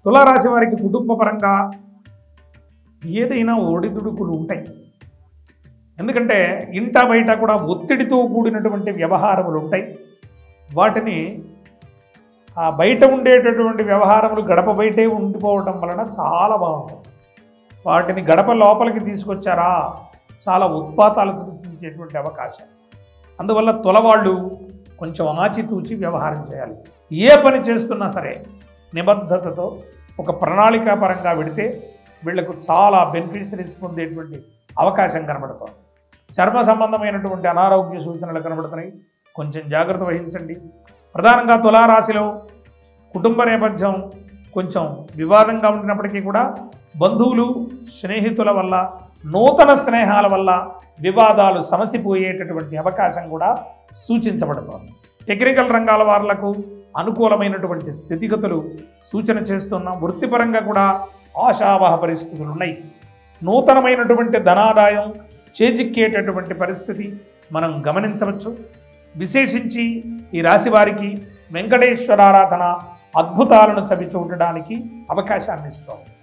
తులారాశి వారికి కుటుంబ పరంగా ఏదైనా ఒడిదుడుకులు ఉంటాయి ఎందుకంటే ఇంట బయట కూడా ఒత్తిడితో కూడినటువంటి వ్యవహారములు ఉంటాయి వాటిని ఆ బయట ఉండేటటువంటి వ్యవహారములు గడప బయటే ఉండిపోవటం వలన చాలా బాగుంటుంది వాటిని గడప లోపలికి తీసుకొచ్చారా చాలా ఉత్పాతాలు సృష్టించేటువంటి అవకాశం అందువల్ల తొలవాళ్ళు కొంచెం ఆచితూచి వ్యవహారం చేయాలి ఏ పని చేస్తున్నా సరే నిబద్ధతతో ఒక ప్రణాళికాపరంగా పెడితే వీళ్లకు చాలా బెనిఫిషరీస్ పొందేటువంటి అవకాశం కనబడుతోంది చర్మ సంబంధమైనటువంటి అనారోగ్య సూచనలు కనబడుతున్నాయి కొంచెం జాగ్రత్త వహించండి ప్రధానంగా తులారాశిలో కుటుంబ నేపథ్యం కొంచెం వివాదంగా ఉండినప్పటికీ కూడా బంధువులు స్నేహితుల వల్ల నూతన స్నేహాల వల్ల వివాదాలు సమసిపోయేటటువంటి అవకాశం కూడా సూచించబడుతోంది టెక్నికల్ రంగాల వాళ్లకు అనుకూలమైనటువంటి స్థితిగతులు సూచన చేస్తున్న వృత్తిపరంగా కూడా ఆశావహ పరిస్థితులు ఉన్నాయి నూతనమైనటువంటి ధనాదాయం చేజిక్కేటటువంటి పరిస్థితి మనం గమనించవచ్చు విశేషించి ఈ రాశి వారికి వెంకటేశ్వరారాధన అద్భుతాలను చవి చూడడానికి అవకాశాన్ని ఇస్తోంది